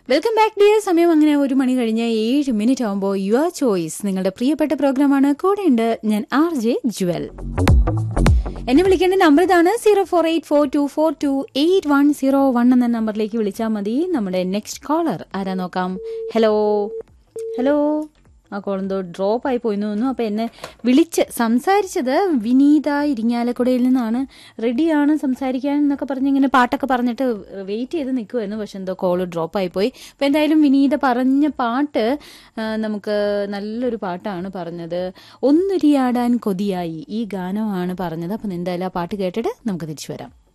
welcome back dear സമയം അങ്ങനെ ഒരു മണി കഴിഞ്ഞ് ഏഴ് മിനിറ്റ് ആകുമ്പോൾ യുവർ ചോയ്സ് നിങ്ങളുടെ പ്രിയപ്പെട്ട പ്രോഗ്രാമാണ് കൂടെയുണ്ട് ഞാൻ ആർ ജെ ജുവൽ എന്നെ വിളിക്കേണ്ട നമ്പർ ഇതാണ് zero four eight four two four two eight one zero one എന്ന നമ്പറിലേക്ക് വിളിച്ചാൽ മതി നമ്മുടെ നെക്സ്റ്റ് കോളർ ആരാ നോക്കാം ഹലോ ഹലോ ആ കോൾ എന്തോ ഡ്രോപ്പ് ആയി പോയി തോന്നുന്നു അപ്പോൾ എന്നെ വിളിച്ച് സംസാരിച്ചത് വിനീത ഇരിങ്ങാലക്കുടയിൽ നിന്നാണ് റെഡിയാണ് സംസാരിക്കാൻ എന്നൊക്കെ പറഞ്ഞ് ഇങ്ങനെ പാട്ടൊക്കെ പറഞ്ഞിട്ട് വെയിറ്റ് ചെയ്ത് നിൽക്കുമായിരുന്നു പക്ഷെ എന്തോ കോൾ ഡ്രോപ്പ് ആയി പോയി അപ്പോൾ എന്തായാലും വിനീത പറഞ്ഞ പാട്ട് ആ, നമുക്ക് നല്ലൊരു പാട്ടാണ് പറഞ്ഞത് ഒന്നുരിയാടാൻ കൊതിയായി ഈ ഗാനമാണ് പറഞ്ഞത് അപ്പം എന്തായാലും ആ പാട്ട് കേട്ടിട്ട് നമുക്ക് തിരിച്ചു വരാം